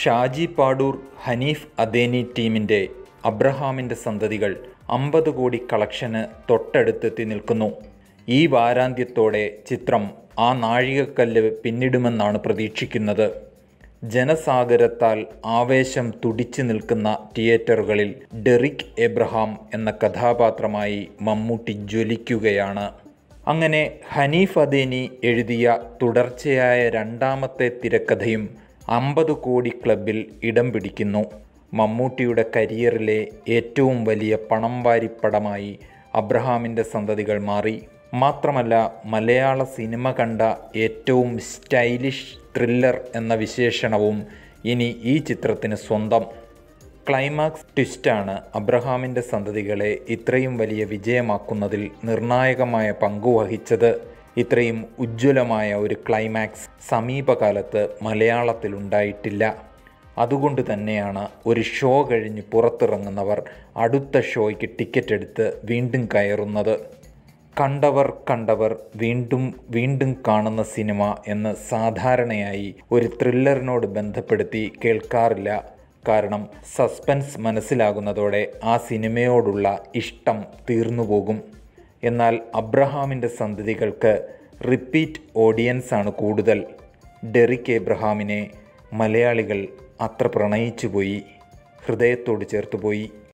ഷാജി പാടൂർ ഹനീഫ് അദേനി ടീമിൻ്റെ അബ്രഹാമിൻ്റെ സന്തതികൾ അമ്പത് കോടി കളക്ഷന് തൊട്ടടുത്തെത്തി നിൽക്കുന്നു ഈ വാരാന്ത്യത്തോടെ ചിത്രം ആ നാഴികക്കല്ല് പിന്നിടുമെന്നാണ് പ്രതീക്ഷിക്കുന്നത് ജനസാഗരത്താൽ ആവേശം തുടിച്ചു നിൽക്കുന്ന തിയേറ്ററുകളിൽ ഡെറിക് എബ്രഹാം എന്ന കഥാപാത്രമായി മമ്മൂട്ടി ജ്വലിക്കുകയാണ് അങ്ങനെ ഹനീഫ് അദേനി എഴുതിയ തുടർച്ചയായ രണ്ടാമത്തെ തിരക്കഥയും അമ്പത് കോടി ക്ലബിൽ ഇടം പിടിക്കുന്നു മമ്മൂട്ടിയുടെ കരിയറിലെ ഏറ്റവും വലിയ പണം വാരിപ്പടമായി അബ്രഹാമിൻ്റെ സന്തതികൾ മാറി മാത്രമല്ല മലയാള സിനിമ കണ്ട ഏറ്റവും സ്റ്റൈലിഷ് ത്രില്ലർ എന്ന വിശേഷണവും ഇനി ഈ ചിത്രത്തിന് സ്വന്തം ക്ലൈമാക്സ് ട്വിസ്റ്റാണ് അബ്രഹാമിൻ്റെ സന്തതികളെ ഇത്രയും വലിയ വിജയമാക്കുന്നതിൽ നിർണായകമായ പങ്കുവഹിച്ചത് ഇത്രയും ഉജ്ജ്വലമായ ഒരു ക്ലൈമാക്സ് സമീപകാലത്ത് മലയാളത്തിലുണ്ടായിട്ടില്ല അതുകൊണ്ട് തന്നെയാണ് ഒരു ഷോ കഴിഞ്ഞ് പുറത്തിറങ്ങുന്നവർ അടുത്ത ഷോയ്ക്ക് ടിക്കറ്റ് എടുത്ത് വീണ്ടും കയറുന്നത് കണ്ടവർ കണ്ടവർ വീണ്ടും വീണ്ടും കാണുന്ന സിനിമ എന്ന് സാധാരണയായി ഒരു ത്രില്ലറിനോട് ബന്ധപ്പെടുത്തി കേൾക്കാറില്ല കാരണം സസ്പെൻസ് മനസ്സിലാകുന്നതോടെ ആ സിനിമയോടുള്ള ഇഷ്ടം തീർന്നുപോകും എന്നാൽ അബ്രഹാമിൻ്റെ സന്തതികൾക്ക് റിപ്പീറ്റ് ഓഡിയൻസാണ് കൂടുതൽ ഡെറിക് എബ്രഹാമിനെ മലയാളികൾ അത്ര പ്രണയിച്ചുപോയി ഹൃദയത്തോട് ചേർത്തുപോയി